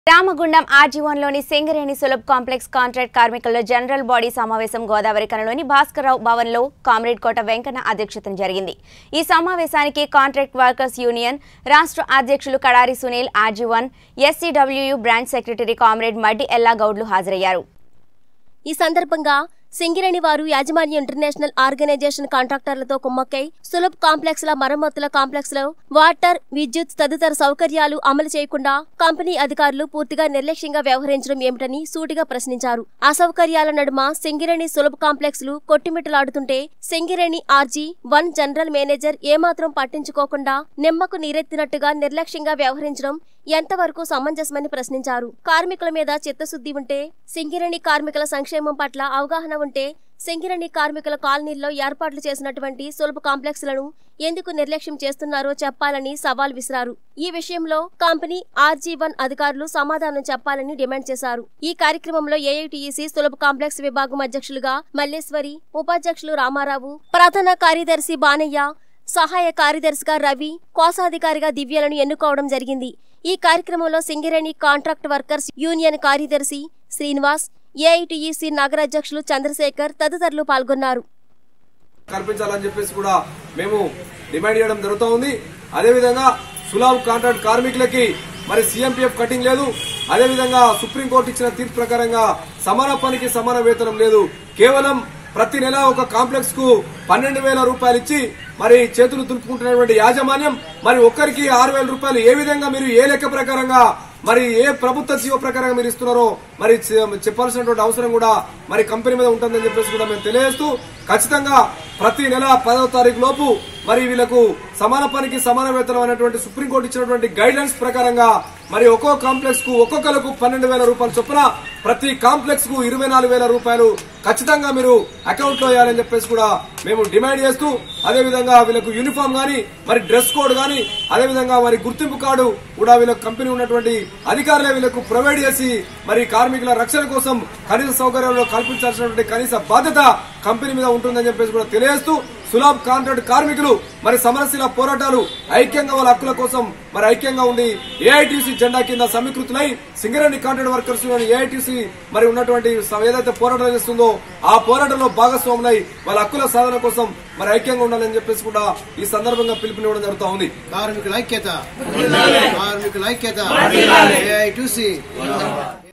రామగుండం ఆర్జీవన్లోని Singareni Sulabh complex contract కార్మికుల general body సమావేశం గోదావరి కనలోని భాస్కర్రావు భవన్లో కామ్రేడ్ కోట వెంకన్న అధ్యక్షతన జరిగింది ఈ సమావేశానికి కాంట్రాక్ట్ వర్కర్స్ యూనియన్ రాష్ట్ర అధ్యక్షులు Kadari Sunil R G one SCWU branch secretary comrade Maddi Ella గౌడ్లు హాజరయ్యారు ఈ సందర్భంగా సింగిరేణి వారు యాజమాన్య ఇంటర్నేషనల్ ఆర్గనైజేషన్ కాంట్రాక్టర్లతో కుమ్మక్కై సులభ్ కాంప్లెక్స్ ల మరమ్మతుల కాంప్లెక్స్ లో వాటర్ విద్యుత్ తదితర సౌకర్యాలు అమలు చేయకుండా కంపెనీ అధికారులు పూర్తిగా నిర్లక్ష్యంగా వ్యవహరించడం ఏమిటని సూటిగా ప్రశ్నించారు అసౌకర్యాల నడుమ సింగిరేణి సులభ్ కాంప్లెక్స్ లు కొట్టిమిట్టలాడుతుంటే Singareni R G one general manager ఏమాత్రం పట్టించుకోకుండా నిమ్మకు నీరెత్తినట్టుగా నిర్లక్ష్యంగా వ్యవహరించడం ఎంతవరకు సమంజసమని ప్రశ్నించారు కార్మికుల మీద చిత్తశుద్ధి ఉంటే సింగిరణి కార్మికుల సంక్షేమం పట్ల అవగాహన ఉంటే సింగిరణి కార్మికుల కాలనీల్లో ఏర్పాట్లు చేసినటువంటి సులభ కాంప్లెక్స్లను ఎందుకు నిర్లక్ష్యం చేస్తున్నారో చెప్పాలని సవాల్ విసిరారు ఈ విషయంలో కంపెనీ ఆర్జీ వన్ అధికారులు సమాధానం చెప్పాలని డిమాండ్ చేశారు ఈ కార్యక్రమంలో ఏఐటీఈసీ సులభ కాంప్లెక్స్ విభాగం అధ్యక్షులుగా మల్లేశ్వరి ఉపాధ్యక్షులు రామారావు ప్రధాన కార్యదర్శి బానయ్య సహాయ కార్యదర్శిగా రవి కోశాధికారిగా దివ్యలను ఎన్నుకోవడం జరిగింది ఈ కార్యక్రమంలో సింగరేణి కాంట్రాక్ట్ వర్కర్స్ యూనియన్ కార్యదర్శి శ్రీనివాస్ ఏఐటీఈసీ నగర అధ్యక్షులు చంద్రశేఖర్ తదితరులు పాల్గొన్నారు కల్పించాలని చెప్పేసి కూడా మేము డిమాండ్ చేయడం జరుగుతూ ఉంది అదేవిధంగా సులాబ్ కాంట్రాక్ట్ కార్మికులకి మరి సీఎంపీఎఫ్ కటింగ్ లేదు అదేవిధంగా సుప్రీంకోర్టు ఇచ్చిన తీర్పు ప్రకారంగా సమాన పనికి సమాన వేతనం లేదు కేవలం ప్రతి నెల ఒక కాంప్లెక్స్ కు పన్నెండు వేల రూపాయలు ఇచ్చి మరి చేతులు దులుపుకుంటున్నటువంటి యాజమాన్యం మరి ఒక్కరికి ఆరు వేల రూపాయలు ఏ విధంగా మీరు ఏ లెక్క ప్రకారంగా మరి ఏ ప్రభుత్వ జీవో ప్రకారంగా మీరు ఇస్తున్నారో మరి చె- చెప్పాల్సినటువంటి అవసరం కూడా మరి కంపెనీ మీద ఉంటుందని చెప్పేసి కూడా మేము తెలియజేస్తూ ఖచ్చితంగా ప్రతి నెల పదవ తారీఖు లోపు మరి వీళ్ళకు సమాన పనికి సమాన వేతనం అనేటువంటి సుప్రీంకోర్టు ఇచ్చినటువంటి గైడ్ లైన్స్ ప్రకారంగా మరి ఒక్కో కాంప్లెక్స్ కు ఒక్కొక్కరికి పన్నెండు వేల రూపాయలు చొప్పున ప్రతి కాంప్లెక్స్ కు ఇరవై నాలుగు వేల రూపాయలు ఖచ్చితంగా మీరు అకౌంట్ లో వేయాలని చెప్పేసి కూడా మేము డిమాండ్ చేస్తూ అదేవిధంగా వీళ్ళకు యూనిఫామ్ గాని మరి డ్రెస్ కోడ్ గాని అదేవిధంగా మరి గుర్తింపు కార్డు కూడా వీళ్ళకు కంపెనీ ఉన్నటువంటి అధికారులే వీళ్ళకు ప్రొవైడ్ చేసి మరి కార్మికుల రక్షణ కోసం కనీస సౌకర్యాలు కల్పించాల్సినటువంటి కనీస బాధ్యత కంపెనీ మీద ఉంటుందని చెప్పేసి కూడా తెలియజేస్తూ సులాబ్ కాంట్రాక్ట్ కార్మికులు మరి సమరశీల పోరాటాలు ఐక్యంగా వాళ్ళ హక్కుల కోసం మరి ఐక్యంగా ఉండి ఏఐటీసీ జెండా కింద సమీకృతులై సింగరేణి కాంట్రాక్ట్ వర్కర్స్ ఏఐటీసీ మరి ఉన్నటువంటి స- ఏదైతే పోరాటం చేస్తుందో ఆ పోరాటంలో భాగస్వాములై వాళ్ళ హక్కుల సాధన కోసం మరి ఐక్యంగా ఉండాలని చెప్పేసి కూడా ఈ సందర్భంగా పిలుపునివ్వడం జరుగుతూ ఉంది కార్మికుల ఐక్యత కార్మికుల ఐక్యత ఏఐ